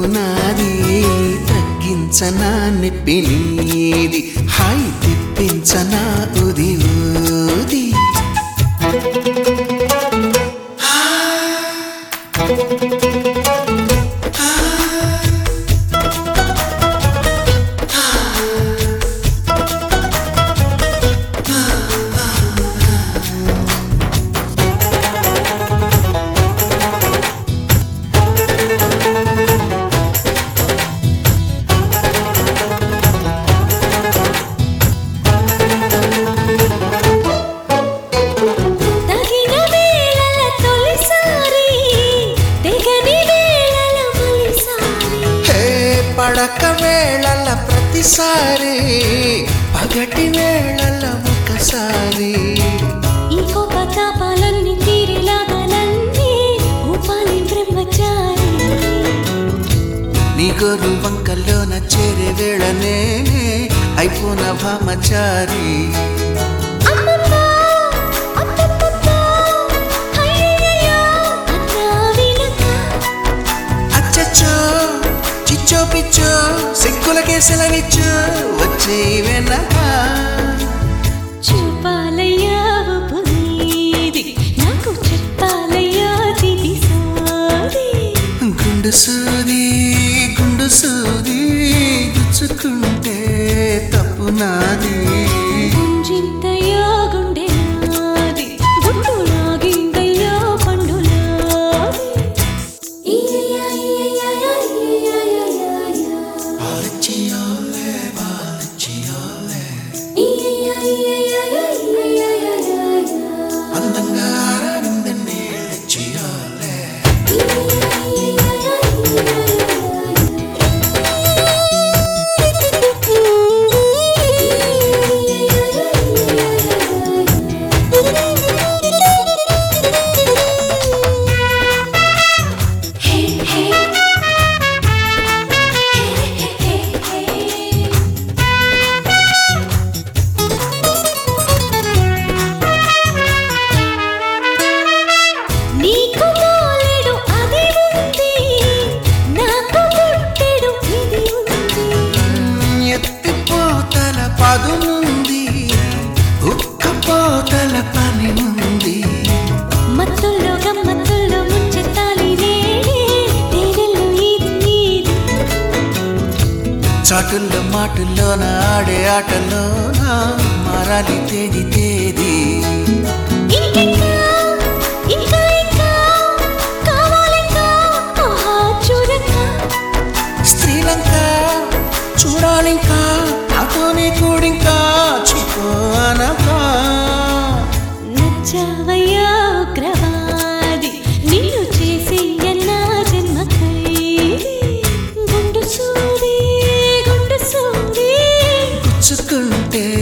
తప్పు నాది తగ్గించనా నొప్పి నీది హాయి తిప్పించనా ఉది ఊది తగిన వేళల తొలిసారి తెగని వేళల మలిసారి హే పడక వేళల ప్రతిసారి పగటి వేళల ఒకసారి ఈ కోప తాపాలన్నీ తీరిలాగాలన్నీ ఊపాలి బ్రహ్మచారి నీ గోరు వంకల్లోన చేరే వేళ నేనే అయిపోన భామచారి అమ్మమ్మ, అత్తమ్మమ్మ, అయ్యయ్యయ్యో, అన్నా వినక. అచ్చచ్చో చిచ్చో పిచ్చో సిగ్గులకే సెలవిచ్చో వచ్చే వెనక చూపాలయ్యా ఊపు నీది, నాకు చెప్పాలయ్యా తిది సోది. గుండు సూది గుండు సూది గుచ్చుకుంటే తప్పు నాది గుంజింతయ్యా గుండె నాది, గుండు లాగిందయ్యా పండు నాది. ఇయ్యయ్యా, ఇయ్యయ్యా, ఇయ్యయ్యా, బాలచియోలే, బాలచియోలే, ఇయ్యయ్యా, ఇయ్యయ్యా, ఇయ్యయ్యా, అందంగా అరవిందనే చియోలే. నీకు మోలెడు అది ఉంది నాకు పుట్టెడు ఇది ఉంది ఎత్తిపోతల పదునుంది ఉక్కపోతల పని ఉంది మత్తుల్లో గమ్మత్తుల్లో ముంచెత్తాలి నేనే తేనెల్లో ఇది నీది చాటుల్లో మాటుల్లోన ఆడే ఆటలోన మారాలి తేది తేది ఇంకింకా ఇంకా ఇంకా కావాలింకా ఆహా చూడకా స్త్రీలంక చూడాలింకా నాతోనే కూడింకా చిపో అనకా నచ్చావయ్యా ఉగ్రవాది నిన్ను చేసి ఎన్నా జన్మకైది గుండు సూది గుండు సూది గుచ్చుకుంటే